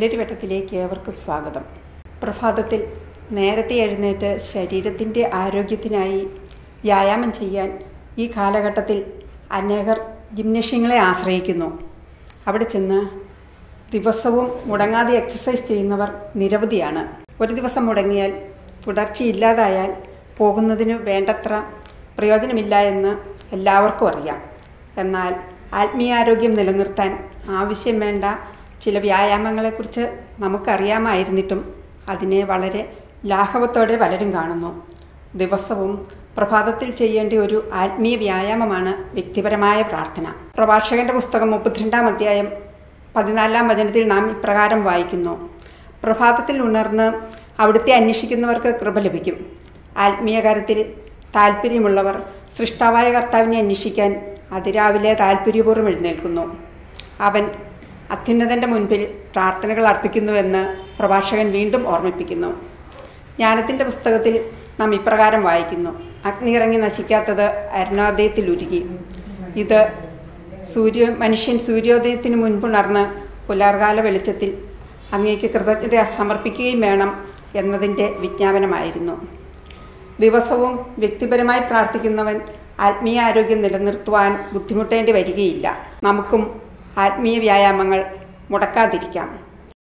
പുലരി വെട്ടത്തിലേക്ക് ഏവർക്കും സ്വാഗതം പ്രഭാതത്തിൽ നേരത്തെ എഴുന്നേറ്റ് ശരീരത്തിൻ്റെ ആരോഗ്യത്തിനായി വ്യായാമം ചെയ്യാൻ ഈ കാലഘട്ടത്തിൽ അനേകർ ജിംനേഷ്യങ്ങളെ ആശ്രയിക്കുന്നു അവിടെ ചെന്ന് ദിവസവും മുടങ്ങാതെ എക്സസൈസ് ചെയ്യുന്നവർ നിരവധിയാണ് ഒരു ദിവസം മുടങ്ങിയാൽ തുടർച്ചയില്ലാതായാൽ പോകുന്നതിന് വേണ്ടത്ര പ്രയോജനമില്ല എന്ന് എല്ലാവർക്കും അറിയാം എന്നാൽ ആത്മീയാരോഗ്യം നിലനിർത്താൻ ആവശ്യം വേണ്ട ചില വ്യായാമങ്ങളെക്കുറിച്ച് നമുക്കറിയാമായിരുന്നിട്ടും അതിനെ വളരെ ലാഘവത്തോടെ പലരും കാണുന്നു ദിവസവും പ്രഭാതത്തിൽ ചെയ്യേണ്ട ഒരു ആത്മീയ വ്യായാമമാണ് വ്യക്തിപരമായ പ്രാർത്ഥന പ്രഭാഷകന്റെ പുസ്തകം മുപ്പത്തിരണ്ടാം അധ്യായം പതിനാലാം വചനത്തിൽ നാം ഇപ്രകാരം വായിക്കുന്നു പ്രഭാതത്തിൽ ഉണർന്ന് അവിടുത്തെ അന്വേഷിക്കുന്നവർക്ക് കൃപ ലഭിക്കും ആത്മീയ കാര്യത്തിൽ താല്പര്യമുള്ളവർ സൃഷ്ടാവായ കർത്താവിനെ അന്വേഷിക്കാൻ അതിരാവിലെ താല്പര്യപൂർവ്വം എഴുന്നേൽക്കുന്നു അവൻ അത്യുന്നതൻ്റെ മുൻപിൽ പ്രാർത്ഥനകൾ അർപ്പിക്കുന്നുവെന്ന് പ്രഭാഷകൻ വീണ്ടും ഓർമ്മിപ്പിക്കുന്നു ജ്ഞാനത്തിൻ്റെ പുസ്തകത്തിൽ നാം ഇപ്രകാരം വായിക്കുന്നു അഗ്നി ഇറങ്ങി നശിക്കാത്തത് അരുണോദയത്തിൽ ഉരുകി ഇത് സൂര്യ മനുഷ്യൻ സൂര്യോദയത്തിന് മുൻപുണർന്ന് പുലർകാല വെളിച്ചത്തിൽ അങ്ങേക്ക് കൃതജ്ഞത സമർപ്പിക്കുകയും വേണം എന്നതിൻ്റെ വിജ്ഞാപനമായിരുന്നു ദിവസവും വ്യക്തിപരമായി പ്രാർത്ഥിക്കുന്നവൻ ആത്മീയ ആരോഗ്യം നിലനിർത്തുവാൻ ബുദ്ധിമുട്ടേണ്ടി വരികയില്ല നമുക്കും ആത്മീയ വ്യായാമങ്ങൾ മുടക്കാതിരിക്കാം